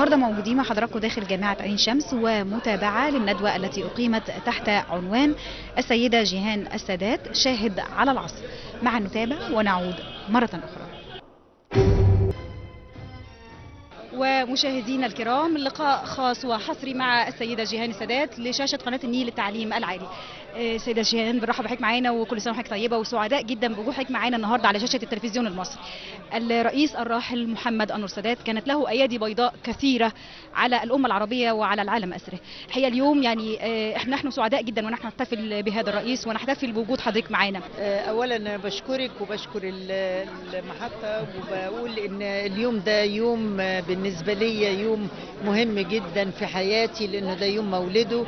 النهارده موجودين مع حضراتكم داخل جامعة عين شمس ومتابعة للندوة التي أقيمت تحت عنوان السيدة جيهان السادات شاهد على العصر مع نتابع ونعود مرة أخرى ومشاهدينا الكرام لقاء خاص وحصري مع السيدة جيهان السادات لشاشة قناة النيل للتعليم العالي آه، سيدة جيهان بنرحب بحضرتك معانا وكل سنة وحضرتك طيبة وسعداء جدا بوجودك معانا النهارده على شاشة التلفزيون المصري الرئيس الراحل محمد أنور السادات كانت له أيادي بيضاء كثيرة على الأمة العربية وعلى العالم أسره الحقيقة اليوم يعني آه، احنا نحن سعداء جدا ونحن نحتفل بهذا الرئيس ونحتفل بوجود حضرتك معانا اولا انا بشكرك وبشكر ال- المحطه وبقول ان اليوم ده يوم بالنسبه لي يوم مهم جدا في حياتي لانه ده يوم مولده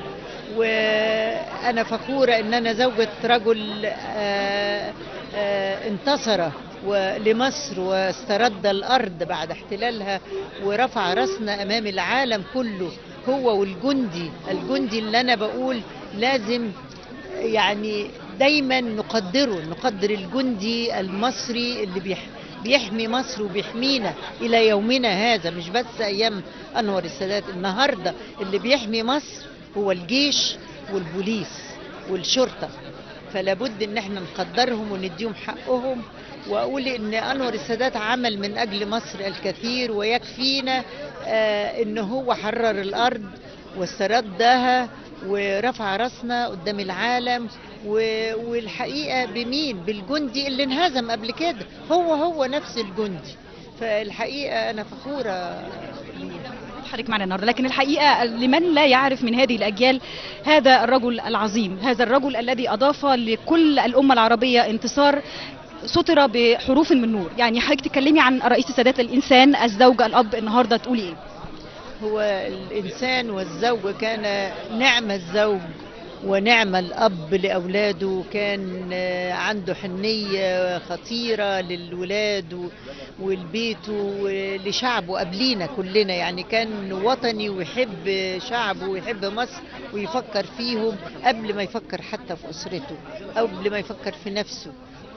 وانا فخوره ان انا زوجة رجل آه، آه، انتصر و- لمصر واسترد الارض بعد احتلالها ورفع راسنا امام العالم كله هو والجندي الجندي اللي انا بقول لازم يعني دايما نقدره نقدر الجندي المصري اللي بيح بيحمي مصر وبيحمينا الى يومنا هذا مش بس ايام انور السادات النهارده اللي بيحمي مصر هو الجيش والبوليس والشرطه فلا بد ان احنا نقدرهم ونديهم حقهم واقول ان انور السادات عمل من اجل مصر الكثير ويكفينا آه ان هو حرر الارض واستردها ورفع راسنا قدام العالم و- والحقيقه بمين بالجندي اللي انهزم قبل كده هو هو نفس الجندي فالحقيقه انا فخوره بيه. حضرتك معنا النهارده لكن الحقيقه لمن لا يعرف من هذه الاجيال هذا الرجل العظيم هذا الرجل الذي اضاف لكل الامه العربيه انتصار سطر بحروف من نور يعني حضرتك تتكلمي عن رئيس السادات الانسان الزوج الاب النهارده تقولي ايه هو الإنسان والزوج كان نعم الزوج ونعم الأب لأولاده كان آه، عنده حنية خطيرة للولاد و- ولبيته ولشعبه قبلينا كلنا يعني كان وطني ويحب شعبه ويحب مصر ويفكر فيهم قبل ما يفكر حتى في أسرته أو قبل ما يفكر في نفسه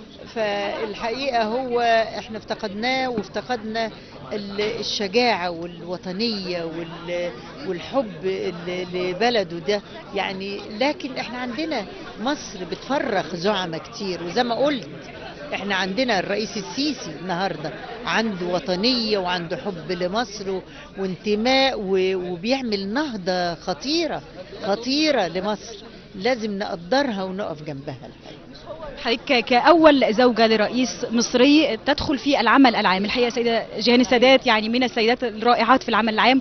فالحقيقة هو احنا افتقدناه وافتقدنا ال- الشجاعة والوطنية وال- والحب ال- لبلده ده يعني لكن احنا عندنا مصر بتفرخ زعماء كتير وزي ما قلت احنا عندنا الرئيس السيسي النهارده عنده وطنيه وعنده حب لمصر و- وانتماء و- وبيعمل نهضه خطيره خطيره لمصر لازم نقدرها ونقف جنبها الحقيقه حضرتك كأول زوجة لرئيس مصري تدخل في العمل العام الحقيقة سيدة جيهان السادات يعني من السيدات الرائعات في العمل العام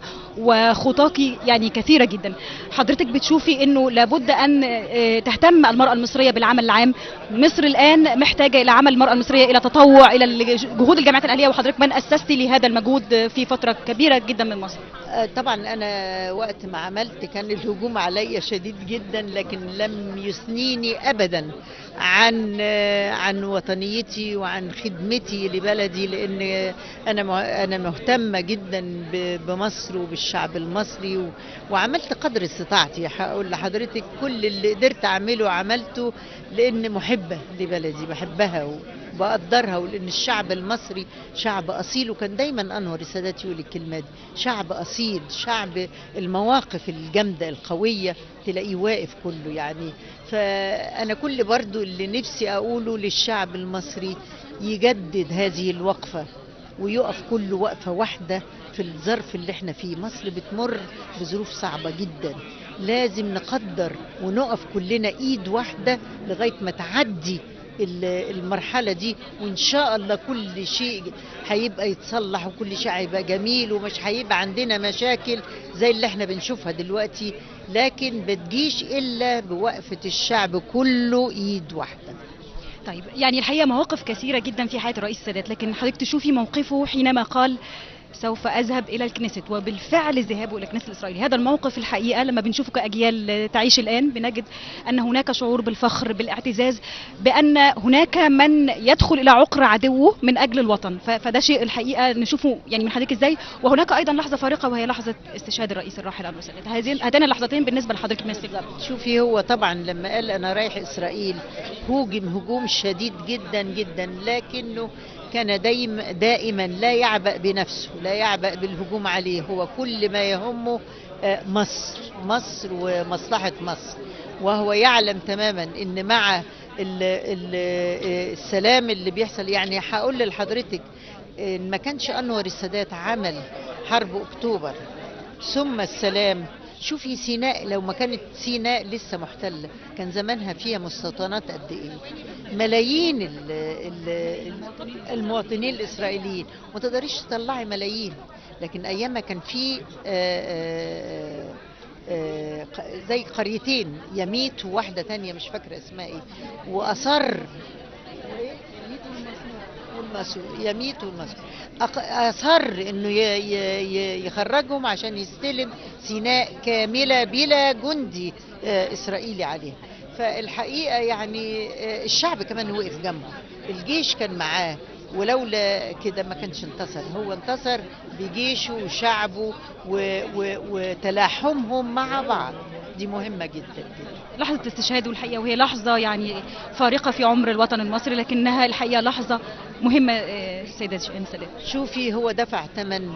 وخطاكي يعني كثيرة جدا حضرتك بتشوفي انه لابد ان آه، تهتم المرأة المصرية بالعمل العام مصر الآن محتاجة إلى عمل المرأة المصرية إلى تطوع إلى الج- جهود الجامعات الأهلية وحضرتك من أسستي لهذا المجهود في فترة كبيرة جدا من مصر آه، طبعا انا وقت ما عملت كان الهجوم عليا شديد جدا لكن لم يثنيني ابدا عن آه، عن وطنيتي وعن خدمتي لبلدي لان انا مه- انا مهتمه جدا ب- بمصر وبالشعب المصري و- وعملت قدر استطاعتي هقول لحضرتك كل اللي قدرت اعمله عملته لان محبه لبلدي بحبها وبقدرها ولان الشعب المصري شعب اصيل وكان دايما انور السادات يقول الكلمه دي شعب اصيل شعب المواقف الجامده القويه تلاقيه واقف كله يعني فانا كل برضو اللي نفسي اقوله للشعب المصري يجدد هذه الوقفه ويقف كل وقفه واحده في الظرف اللي احنا فيه مصر بتمر بظروف صعبه جدا لازم نقدر ونقف كلنا ايد واحده لغايه ما تعدي ال- المرحلة دي وإن شاء الله كل شيء هيبقى يتصلح وكل شيء هيبقى جميل ومش هيبقى عندنا مشاكل زي اللي احنا بنشوفها دلوقتي لكن بتجيش إلا بوقفة الشعب كله إيد واحدة طيب يعني الحقيقة مواقف كثيرة جدا في حياة الرئيس السادات لكن حضرتك تشوفي موقفه حينما قال سوف أذهب إلى الكنيست وبالفعل ذهابه إلى الكنيست الإسرائيلي هذا الموقف الحقيقة لما بنشوفه كأجيال تعيش الآن بنجد أن هناك شعور بالفخر بالاعتزاز بأن هناك من يدخل إلى عقر عدوه من أجل الوطن ف- فده شيء الحقيقة نشوفه يعني من حضرتك إزاي وهناك أيضا لحظة فارقة وهي لحظة استشهاد الرئيس الراحل أنور السادات هذين هاتين اللحظتين بالنسبة لحضرتك من بالظبط شوفي هو طبعا لما قال انا رايح اسرائيل هوجم هجوم شديد جدا جدا لكنه كان دايم دائما لا يعبأ بنفسه لا يعبأ بالهجوم عليه هو كل ما يهمه آه، مصر مصر ومصلحة مصر وهو يعلم تماما ان مع ال ال آه، السلام اللي بيحصل يعني هقول لحضرتك ان ما كانش انور السادات عمل حرب اكتوبر ثم السلام شوفي سيناء لو ما كانت سيناء لسه محتله كان زمانها فيها مستوطنات قد ايه ملايين ال ال المواطنين الاسرائيليين ما تقدريش تطلعي ملايين لكن ايامها كان في آه، آه، آه، ق- زي قريتين يميت وواحده تانية مش فاكره اسمها ايه واصر والمسؤول يميت والمسؤول أق- أصر إنه ي- ي- ي- يخرجهم عشان يستلم سيناء كاملة بلا جندي آه، إسرائيلي عليها فالحقيقة يعني آه، الشعب كمان وقف جنبه الجيش كان معاه ولولا كده ما كانش انتصر هو انتصر بجيشه وشعبه و- و- وتلاحمهم مع بعض دي مهمة جدا جدا لحظة استشهاده الحقيقة وهي لحظة يعني فارقة في عمر الوطن المصري لكنها الحقيقة لحظة مهمة آه، السيدة شيرين سادات شوفي هو دفع ثمن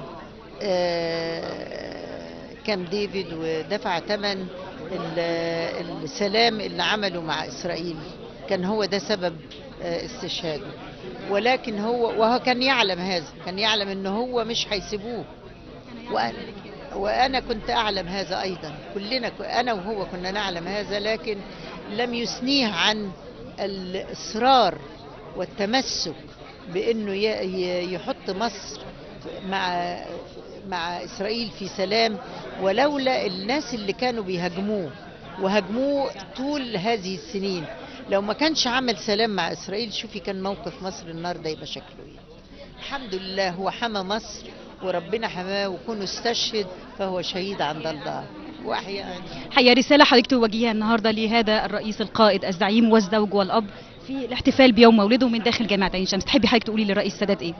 كام ديفيد ودفع ثمن السلام اللي عمله مع اسرائيل كان هو ده سبب آه، استشهاده ولكن هو وهو كان يعلم هذا كان يعلم ان هو مش هيسيبوه وأنا, وانا كنت اعلم هذا ايضا كلنا ك- انا وهو كنا نعلم هذا لكن لم يثنيه عن الاصرار والتمسك بانه ي- ي- يحط مصر مع مع اسرائيل في سلام ولولا الناس اللي كانوا بيهاجموه وهاجموه طول هذه السنين لو ما كانش عمل سلام مع اسرائيل شوفي كان موقف مصر النهارده يبقى شكله ايه الحمد لله هو حمى مصر وربنا حماه وكونه استشهد فهو شهيد عند الله واحيانا حقيقة رسالة حضرتك توجهيها النهاردة لهذا الرئيس القائد الزعيم والزوج والأب في الاحتفال بيوم مولده من داخل جامعة عين شمس تحبي حضرتك تقولي للرئيس السادات ايه؟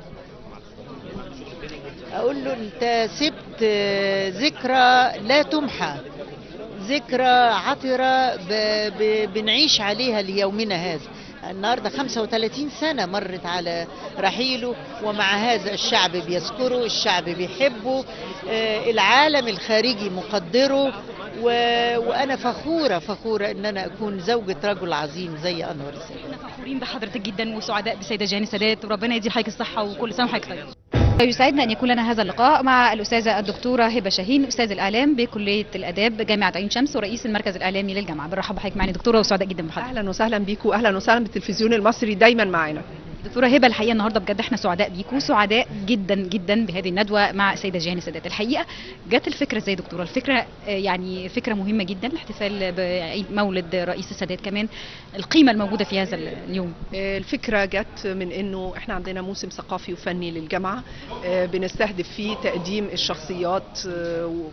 اقول له انت سبت آه، ذكرى لا تمحى ذكرى عطرة ب... ب... بنعيش عليها ليومنا هذا النهارده 35 سنة مرت على رحيله ومع هذا الشعب بيذكره الشعب بيحبه آه، العالم الخارجي مقدره و... وأنا فخورة فخورة إن أنا أكون زوجة رجل عظيم زي أنور السادات احنا فخورين بحضرتك جدا وسعداء بالسيدة جاني سادات وربنا يدي حضرتك الصحة وكل سنة وحضرتك طيب يسعدنا ان يكون لنا هذا اللقاء مع الاستاذه الدكتوره هبه شاهين استاذ الاعلام بكليه الاداب جامعه عين شمس ورئيس المركز الاعلامي للجامعه برحب بحضرتك معنا دكتوره وسعداء جدا بحضرتك اهلا وسهلا بيكم اهلا وسهلا بالتلفزيون المصري دايما معانا دكتوره هبه الحقيقه النهارده بجد احنا سعداء بيكم سعداء جدا جدا بهذه الندوه مع السيده جيهان السادات الحقيقه جت الفكره ازاي يا دكتوره الفكره آه، يعني فكره مهمه جدا الاحتفال بعيد مولد رئيس السادات كمان القيمه الموجوده في هذا اليوم آه، الفكره جت من انه احنا عندنا موسم ثقافي وفني للجامعه آه، بنستهدف فيه تقديم الشخصيات آه، و-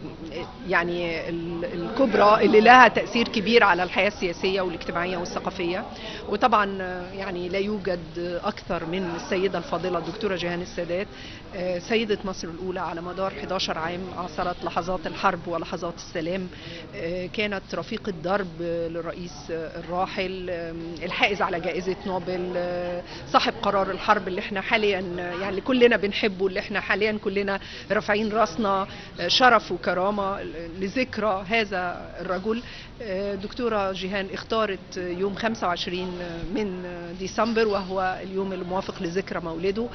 يعني ال- الكبرى اللي لها تاثير كبير على الحياه السياسيه والاجتماعيه والثقافيه وطبعا آه، يعني لا يوجد اكثر من السيده الفاضله الدكتوره جيهان السادات آه، سيده مصر الاولى على مدار 11 عام عاصرت لحظات الحرب ولحظات السلام آه، كانت رفيقه درب آه، للرئيس آه، الراحل آم، الحائز على جائزه نوبل آه، صاحب قرار الحرب اللي احنا حاليا آه، يعني اللي كلنا بنحبه اللي احنا حاليا كلنا رافعين راسنا آه، شرف وكرامه لذكرى هذا الرجل آه، دكتوره جيهان اختارت آه، يوم 25 من آه، ديسمبر وهو اليوم الموافق لذكرى مولده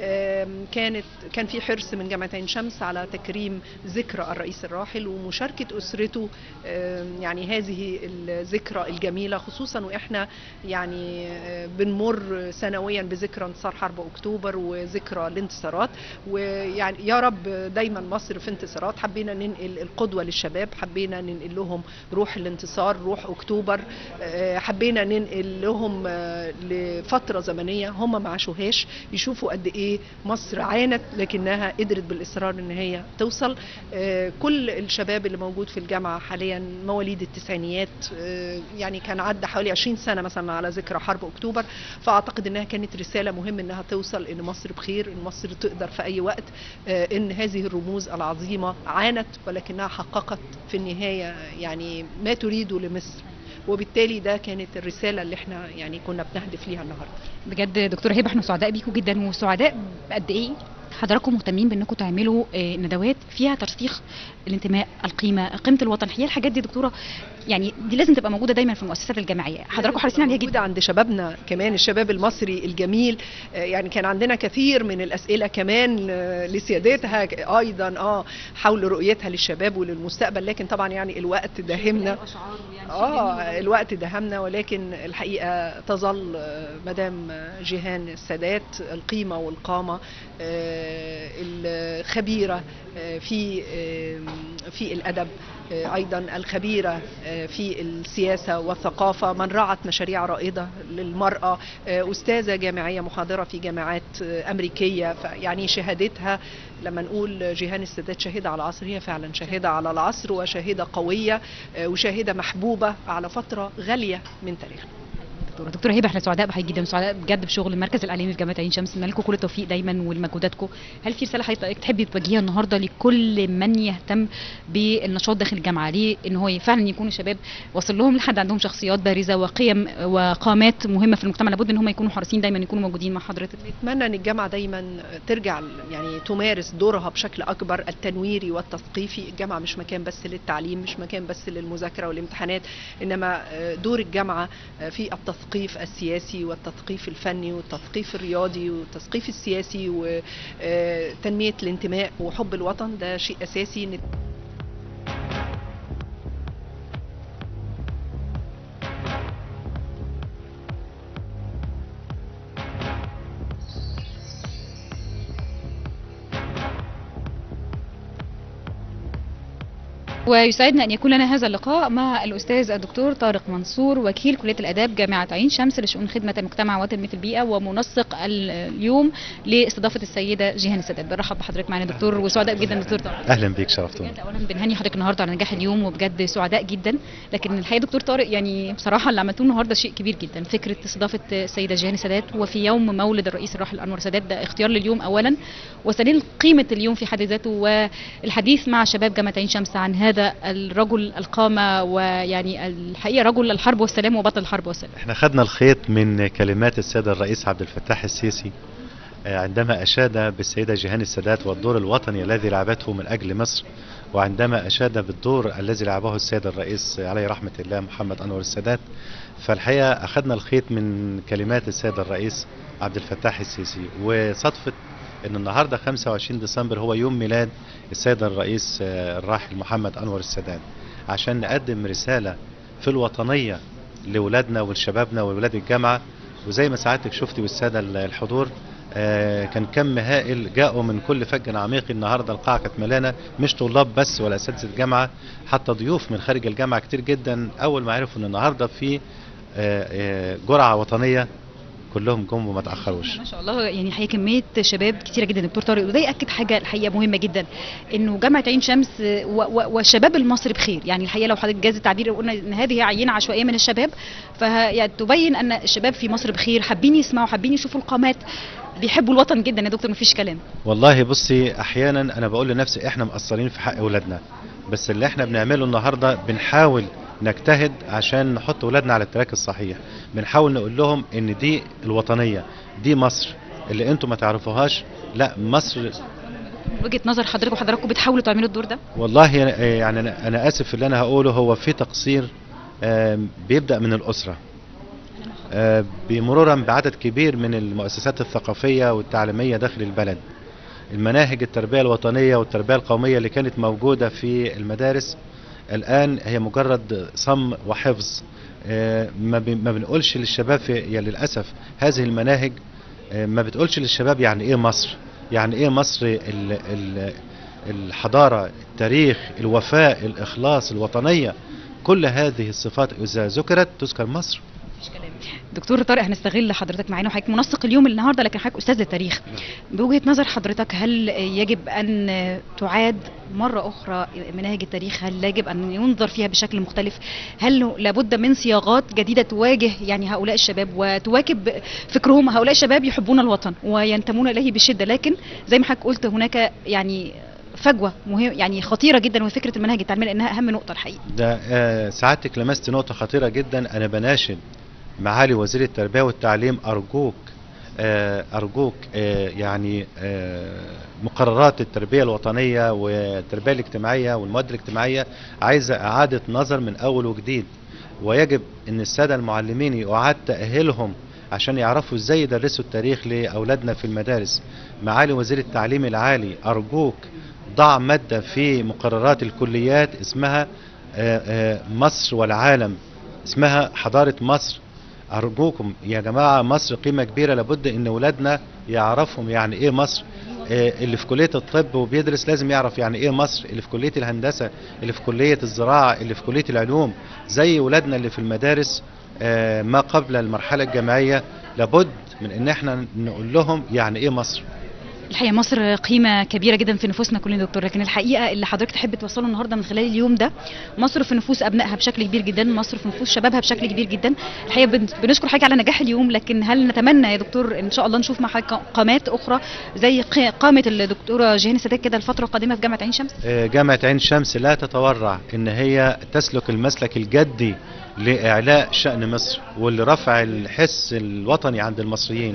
آم، كانت كان في حرص من جامعه عين شمس على تكريم ذكرى الرئيس الراحل ومشاركه اسرته آم، يعني هذه الذكرى الجميله خصوصا واحنا يعني آه، بنمر سنويا بذكرى انتصار حرب اكتوبر وذكرى الانتصارات ويعني يا رب دايما مصر في انتصارات حبينا ننقل القدوه للشباب حبينا ننقل لهم روح الانتصار روح اكتوبر آه، حبينا ننقل لهم آه، لفتره زمنيه هم ما عاشوهاش يشوفوا قد ايه مصر عانت لكنها قدرت بالاصرار ان هي توصل آه، كل الشباب اللي موجود في الجامعه حاليا مواليد التسعينيات آه، يعني كان عدى حوالي 20 سنه مثلا على ذكرى حرب اكتوبر فاعتقد انها كانت رساله مهم انها توصل ان مصر بخير ان مصر تقدر في اي وقت آه، ان هذه الرموز العظيمه عانت ولكنها حققت في النهايه يعني ما تريده لمصر وبالتالي ده كانت الرساله اللي احنا يعني كنا بنهدف ليها النهارده بجد دكتوره هبه احنا سعداء بيكم جدا وسعداء قد ايه حضراتكم مهتمين بانكم تعملوا آه، ندوات فيها ترسيخ الانتماء القيمه قيمه الوطن هي الحاجات دي يا دكتوره يعني دي لازم تبقى موجوده دايما في المؤسسات الجامعيه حضراتكم حريصين عليها موجودة جدا عند شبابنا كمان الشباب المصري الجميل آه، يعني كان عندنا كثير من الأسئلة كمان آه، لسيادتها ك- أيضا اه حول رؤيتها للشباب وللمستقبل لكن طبعا يعني الوقت داهمنا اه الوقت دهمنا ولكن الحقيقه تظل آه، مدام آه، جيهان السادات القيمه والقامه آه، الخبيره آه، في آه، في الادب آه، ايضا الخبيره آه، في السياسه والثقافه من رعت مشاريع رائده للمراه آه، استاذه جامعيه محاضره في جامعات آه، امريكيه يعني شهادتها لما نقول جيهان السادات شاهده على العصر هي فعلا شاهده على العصر وشاهده قويه آه، وشاهده محبوبه على فتره غاليه من تاريخنا دكتوره دكتوره هبه احنا سعداء بحضرتك جدا وسعداء بجد بشغل المركز الاعلامي في جامعه عين شمس نتمنى لكم كل التوفيق دايما ولمجهوداتكم هل في رساله حضرتك تحبي توجهيها النهارده لكل من يهتم بالنشاط داخل الجامعه ليه ان هو فعلا يكون الشباب وصل لهم لحد عندهم شخصيات بارزه وقيم وقامات مهمه في المجتمع لابد ان هم يكونوا حريصين دايما يكونوا موجودين مع حضرتك نتمنى ان الجامعه دايما ترجع يعني تمارس دورها بشكل اكبر التنويري والتثقيفي الجامعه مش مكان بس للتعليم مش مكان بس للمذاكره والامتحانات انما دور الجامعه في التثقيف السياسي والتثقيف الفني والتثقيف الرياضي والتثقيف السياسي وتنميه الانتماء وحب الوطن ده شيء اساسي ويسعدنا ان يكون لنا هذا اللقاء مع الاستاذ الدكتور طارق منصور وكيل كليه الاداب جامعه عين شمس لشؤون خدمه المجتمع وتنميه البيئه ومنسق اليوم لاستضافه السيده جيهان السادات برحب بحضرتك معنا دكتور وسعداء جدا دكتور طارق اهلا بيك شرفتوني بجد اولا بنهني حضرتك النهارده على نجاح اليوم وبجد سعداء جدا لكن الحقيقه دكتور طارق يعني بصراحه اللي عملتوه النهارده شيء كبير جدا فكره استضافه السيده جيهان السادات وفي يوم مولد الرئيس الراحل انور السادات ده اختيار لليوم اولا وثانيا قيمه اليوم في حد ذاته والحديث مع شباب جامعه عين شمس عن هذا الرجل القامه ويعني الحقيقه رجل الحرب والسلام وبطل الحرب والسلام احنا خدنا الخيط من كلمات السيد الرئيس عبد الفتاح السيسي آه، عندما أشاد بالسيدة جيهان السادات والدور الوطني الذي لعبته من أجل مصر وعندما أشاد بالدور الذي لعبه السيد الرئيس عليه رحمة الله محمد أنور السادات فالحقيقة أخذنا الخيط من كلمات السيد الرئيس عبد الفتاح السيسي وصدفة ان النهارده 25 ديسمبر هو يوم ميلاد السيد الرئيس آه، الراحل محمد انور السادات عشان نقدم رساله في الوطنيه لاولادنا ولشبابنا وولاد الجامعه وزي ما سعادتك شفتي والساده الحضور آه، كان كم هائل جاءوا من كل فج عميق النهارده القاعه كانت ملانه مش طلاب بس ولا اساتذه الجامعه حتى ضيوف من خارج الجامعه كتير جدا اول ما عرفوا ان النهارده في آه، آه، جرعه وطنيه كلهم جم وما تاخروش ما شاء الله يعني حقيقه كميه شباب كتيره جدا دكتور طارق وده ياكد حاجه الحقيقه مهمه جدا انه جامعه عين شمس و- و- والشباب المصري بخير يعني الحقيقه لو حضرتك جاز التعبير قلنا ان هذه عينه عشوائيه من الشباب فهي تبين ان الشباب في مصر بخير حابين يسمعوا حابين يشوفوا القامات بيحبوا الوطن جدا يا دكتور مفيش كلام والله بصي احيانا انا بقول لنفسي احنا مقصرين في حق اولادنا بس اللي احنا بنعمله النهارده بنحاول نجتهد عشان نحط اولادنا على التراك الصحيح بنحاول نقول لهم ان دي الوطنيه دي مصر اللي انتم ما تعرفوهاش لا مصر من وجهه نظر حضرتك وحضراتكم بتحاولوا تعملوا الدور ده والله يعني انا أنا اسف في اللي انا هقوله هو في تقصير آم، بيبدا من الاسره آه، بمرورا بعدد كبير من المؤسسات الثقافيه والتعليميه داخل البلد المناهج التربيه الوطنيه والتربيه القوميه اللي كانت موجوده في المدارس الان هي مجرد صم وحفظ آه، ما بي- ما بنقولش للشباب في يعني للاسف هذه المناهج آه، ما بتقولش للشباب يعني ايه مصر يعني ايه مصر ال ال الحضاره التاريخ الوفاء الاخلاص الوطنيه كل هذه الصفات اذا ذكرت تذكر مصر مفيش كلام دكتور طارق هنستغل حضرتك معانا وحضرتك منسق اليوم النهارده لكن حضرتك استاذ التاريخ بوجهه نظر حضرتك هل يجب ان تعاد مره اخرى مناهج التاريخ هل يجب ان ينظر فيها بشكل مختلف هل لابد من صياغات جديده تواجه يعني هؤلاء الشباب وتواكب فكرهم هؤلاء الشباب يحبون الوطن وينتمون اليه بشده لكن زي ما حضرتك قلت هناك يعني فجوه مهم يعني خطيره جدا وفكره المناهج التعليميه لانها اهم نقطه الحقيقه ده آه، سعادتك لمست نقطة خطيرة جدا أنا بناشد معالي وزير التربية والتعليم أرجوك آه، أرجوك آه، يعني آه، مقررات التربية الوطنية والتربية الاجتماعية والمواد الاجتماعية عايزة إعادة نظر من أول وجديد ويجب أن السادة المعلمين يعاد تأهيلهم عشان يعرفوا ازاي يدرسوا التاريخ لأولادنا في المدارس معالي وزير التعليم العالي أرجوك ضع مادة في مقررات الكليات اسمها آه، آه، مصر والعالم اسمها حضارة مصر أرجوكم يا جماعة مصر قيمة كبيرة لابد إن ولادنا يعرفهم يعني إيه مصر آه، اللي في كلية الطب وبيدرس لازم يعرف يعني إيه مصر اللي في كلية الهندسة اللي في كلية الزراعة اللي في كلية العلوم زي ولادنا اللي في المدارس آه، ما قبل المرحلة الجامعية لابد من إن احنا نقول لهم يعني إيه مصر الحقيقه مصر قيمه كبيره جدا في نفوسنا كلنا يا دكتور لكن الحقيقه اللي حضرتك تحب توصله النهارده من خلال اليوم ده مصر في نفوس ابنائها بشكل كبير جدا مصر في نفوس شبابها بشكل كبير جدا الحقيقه بن- بنشكر حضرتك على نجاح اليوم لكن هل نتمنى يا دكتور ان شاء الله نشوف مع حضرتك قامات اخرى زي ق- قامه الدكتوره جيهان السادات كده الفتره القادمه في جامعه عين شمس آه، جامعة عين شمس لا تتورع ان هي تسلك المسلك الجدي لإعلاء شأن مصر ولرفع الحس الوطني عند المصريين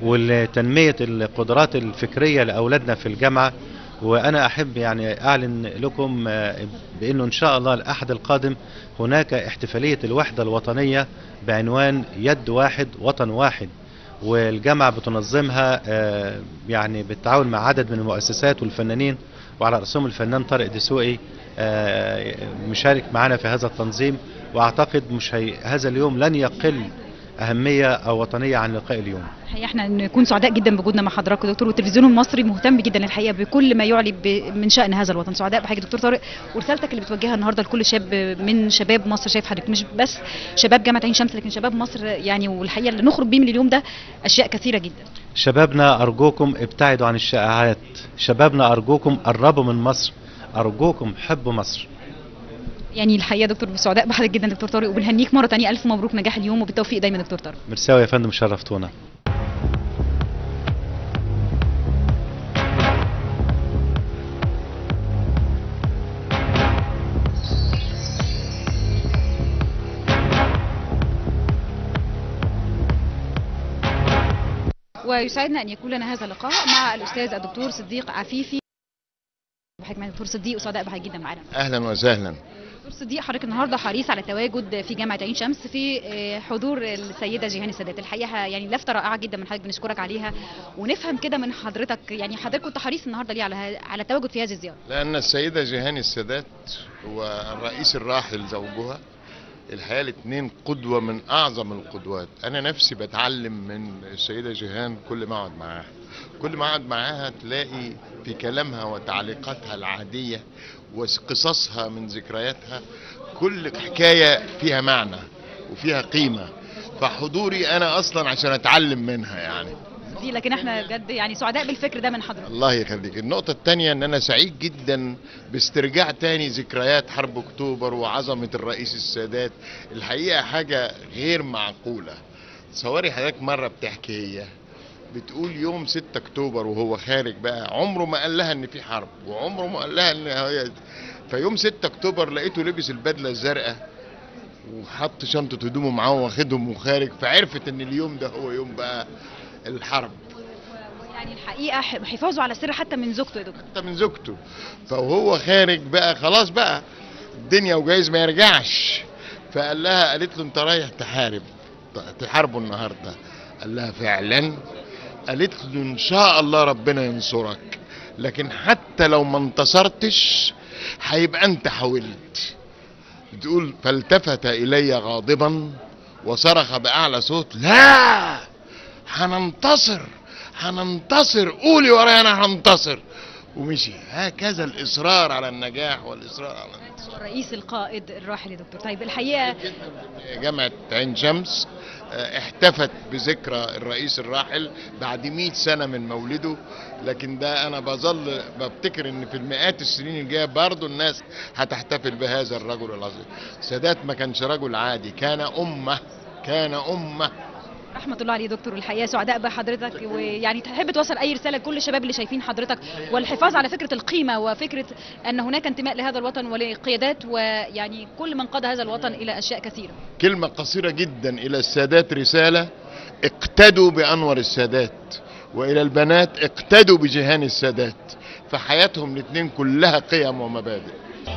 ولتنمية القدرات الفكرية لأولادنا في الجامعة وأنا أحب يعني أعلن لكم آه، بأنه إن شاء الله الأحد القادم هناك احتفالية الوحدة الوطنية بعنوان يد واحد وطن واحد والجامعة بتنظمها آه، يعني بالتعاون مع عدد من المؤسسات والفنانين وعلى رأسهم الفنان طارق دسوقي آه، مشارك معنا في هذا التنظيم واعتقد مش هي هذا اليوم لن يقل أهمية أو وطنية عن لقاء اليوم الحقيقه احنا نكون سعداء جدا بوجودنا مع حضرتك يا دكتور والتلفزيون المصري مهتم جدا الحقيقه بكل ما يعلي ب- من شان هذا الوطن سعداء بحضرتك دكتور طارق ورسالتك اللي بتوجهها النهارده لكل شاب من شباب مصر شايف حضرتك مش بس شباب جامعه عين شمس لكن شباب مصر يعني والحقيقه اللي نخرج بيه من اليوم ده اشياء كثيره جدا شبابنا أرجوكم ابتعدوا عن الشائعات شبابنا أرجوكم قربوا من مصر أرجوكم حبوا مصر يعني الحقيقه دكتور سعداء بحضرتك جدا دكتور طارق وبنهنيك مره ثانيه الف مبروك نجاح اليوم وبالتوفيق دايما دكتور طارق مرساوي يا فندم شرفتونا ويسعدنا ان يكون لنا هذا اللقاء مع الاستاذ الدكتور صديق عفيفي بحضرتك معنا دكتور صديق وسعداء بحضرتك جدا معانا اهلا وسهلا دكتور صديق حضرتك النهارده حريص على التواجد في جامعه عين شمس في آه، حضور السيده جيهان السادات الحقيقه يعني لفته رائعه جدا من حضرتك بنشكرك عليها ونفهم كده من حضرتك يعني حضرتك كنت حريص النهارده ليه على ه- على التواجد في هذه الزياره لان السيده جيهان السادات والرئيس الراحل زوجها الحقيقه الاثنين قدوه من اعظم القدوات انا نفسي بتعلم من السيده جيهان كل ما اقعد معاها كل ما اقعد معاها تلاقي في كلامها وتعليقاتها العاديه وقصصها من ذكرياتها كل حكايه فيها معنى وفيها قيمه فحضوري انا اصلا عشان اتعلم منها يعني دي لكن احنا بجد يعني سعداء بالفكر ده من حضرتك الله يخليك النقطة التانية ان انا سعيد جدا باسترجاع تاني ذكريات حرب اكتوبر وعظمة الرئيس السادات الحقيقة حاجة غير معقولة تصوري حضرتك مرة بتحكي هي بتقول يوم 6 اكتوبر وهو خارج بقى عمره ما قال لها ان في حرب وعمره ما قال لها ان هي فيوم 6 اكتوبر لقيته لبس البدلة الزرقاء وحط شنطة هدومه معاه واخدهم وخارج فعرفت ان اليوم ده هو يوم بقى الحرب يعني الحقيقه ح- حفاظه على السر حتى من زوجته يا دكتور حتى من زوجته فهو خارج بقى خلاص بقى الدنيا وجايز ما يرجعش فقال لها قالت له انت رايح تحارب تحاربوا النهارده قال لها فعلا قالت له ان شاء الله ربنا ينصرك لكن حتى لو ما انتصرتش هيبقى انت حاولت بتقول فالتفت الي غاضبا وصرخ باعلى صوت لا هننتصر هننتصر قولي ورايا انا هنتصر ومشي هكذا الاصرار على النجاح والاصرار على الانتصار الرئيس القائد الراحل يا دكتور طيب الحقيقه جامعة عين شمس آه، احتفت بذكرى الرئيس الراحل بعد 100 سنة من مولده لكن ده أنا بظل بفتكر إن في المئات السنين الجاية برضه الناس هتحتفل بهذا الرجل العظيم سادات ما كانش رجل عادي كان أمة كان أمة رحمة الله عليه دكتور الحقيقة سعداء بحضرتك ويعني تحب توصل أي رسالة لكل الشباب اللي شايفين حضرتك والحفاظ على فكرة القيمة وفكرة أن هناك انتماء لهذا الوطن ولقيادات ويعني كل من قاد هذا الوطن إلى أشياء كثيرة كلمة قصيرة جدا إلى السادات رسالة اقتدوا بأنور السادات وإلى البنات اقتدوا بجهان السادات فحياتهم الاثنين كلها قيم ومبادئ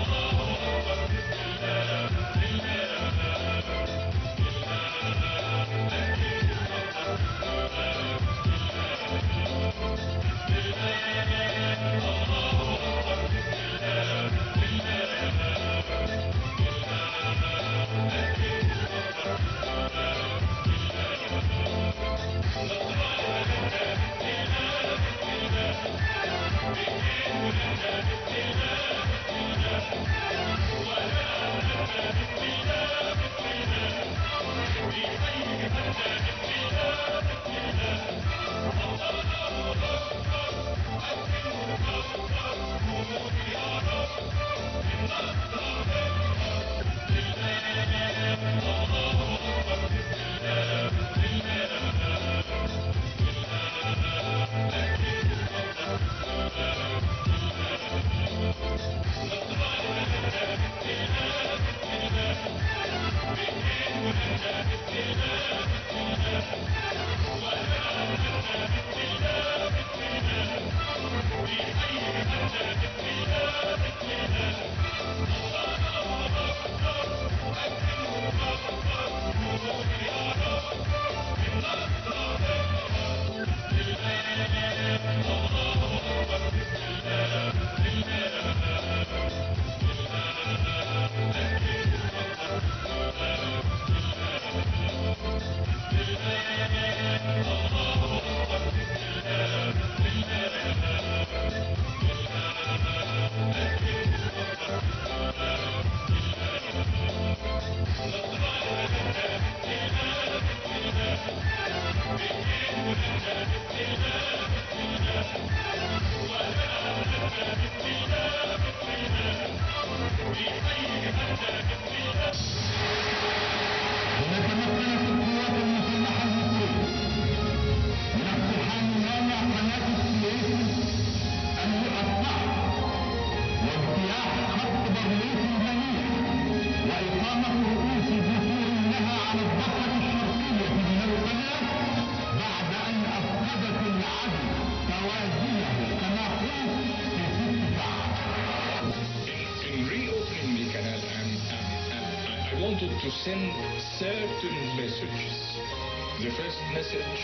in reopening the canal, I'm, I'm, I'm, I wanted to send certain messages. The first message,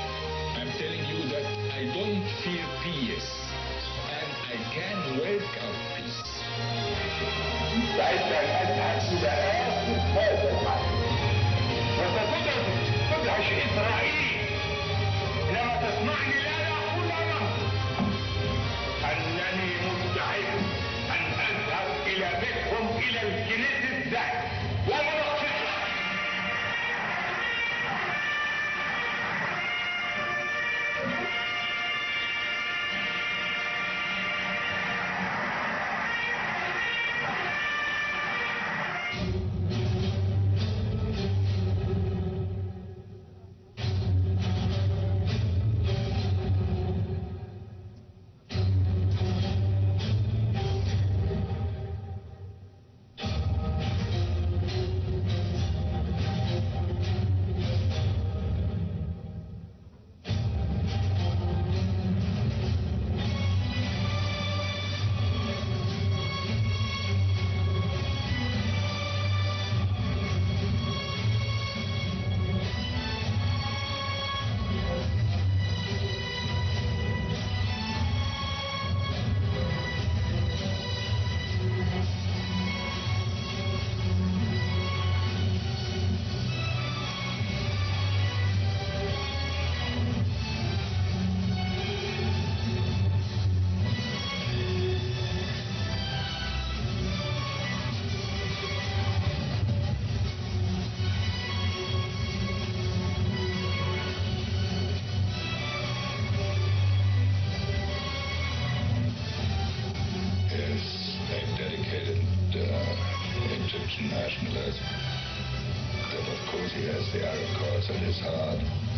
I'm telling you that I don't fear peace, and I can work out peace. ساعتها الناس هتبقى هذا المعنى وستدرس تدهش اسرائيل لما تسمعني لا اقول انا انني مستعد ان اذهب الى بيتهم الى الكنيسة ذات ومناقشتهم Yes, I dedicated uh, it to nationalism. That of course he has the Arab cause in his heart.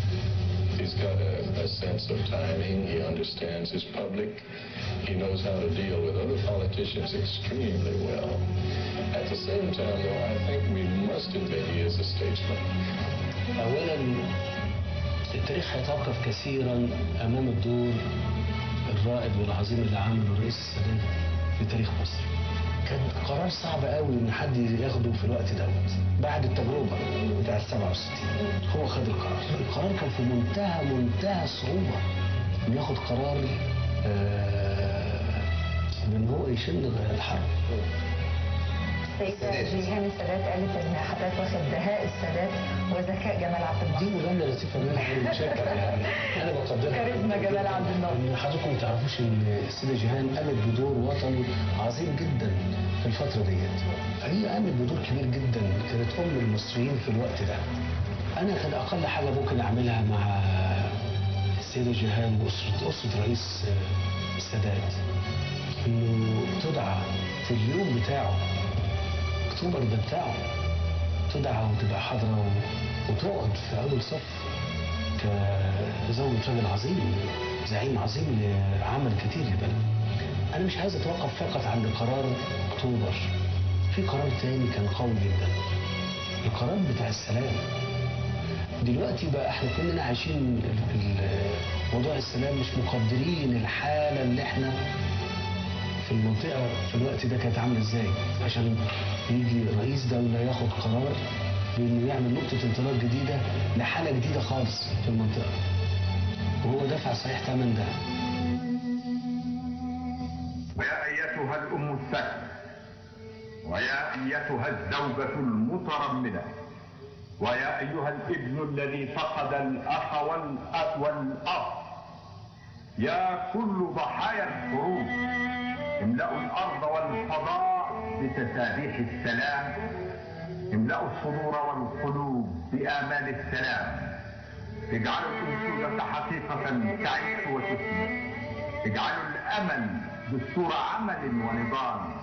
He's got a, a sense of timing. He understands his public. He knows how to deal with other politicians extremely well. At the same time, though, I think we must admit he is a statesman. اولا التاريخ هيتوقف كثيرا امام الدور الرائد والعظيم اللي عمله الرئيس السادات في تاريخ مصر كان قرار صعب قوي ان حد ياخده في الوقت دوت بعد التجربه بتاعت 67 هو خد القرار القرار كان في منتهى منتهى الصعوبه انه ياخد قرار آه، ان هو يشن الحرب السيدة جيهان السادات قالت ان حضرتك واخد دهاء السادات وذكاء جمال عبد دي الناصر مجامله لطيفه منها انا متشكر يعني انا بقدرها كاريزما جمال عبد الناصر ان حضراتكم ما تعرفوش ان السيده جيهان قامت بدور وطني عظيم جدا في الفتره ديت هي قامت بدور كبير جدا كانت ام المصريين في الوقت ده انا كان اقل حاجه ممكن اعملها مع السيده جيهان واسره اسره رئيس آه، السادات انه تدعى في اليوم بتاعه اكتوبر ده بتاعه تدعى وتبقى حاضره و- وتقعد في اول صف كزوجة راجل عظيم زعيم عظيم لعمل كتير للبلد انا مش عايز اتوقف فقط عند قرار اكتوبر في قرار تاني كان قوي جدا القرار بتاع السلام دلوقتي بقى احنا كلنا عايشين ال- ال- موضوع السلام مش مقدرين الحاله اللي احنا في المنطقه في الوقت ده كانت عامله ازاي عشان يجي رئيس دوله ياخد قرار بانه يعمل نقطه انطلاق جديده لحاله جديده خالص في المنطقه وهو دفع صحيح ثمن ده ويا أيتها الأم السهلة ويا أيتها الزوجة المترملة ويا أيها الابن الذي فقد الأخ والأب والأب يا كل ضحايا الحروب املأوا الأرض والفضاء بتسابيح السلام املأوا الصدور والقلوب بآمال السلام اجعلوا الأنشودة حقيقة تعيش وتثمر اجعلوا الأمل دستور عمل ونضال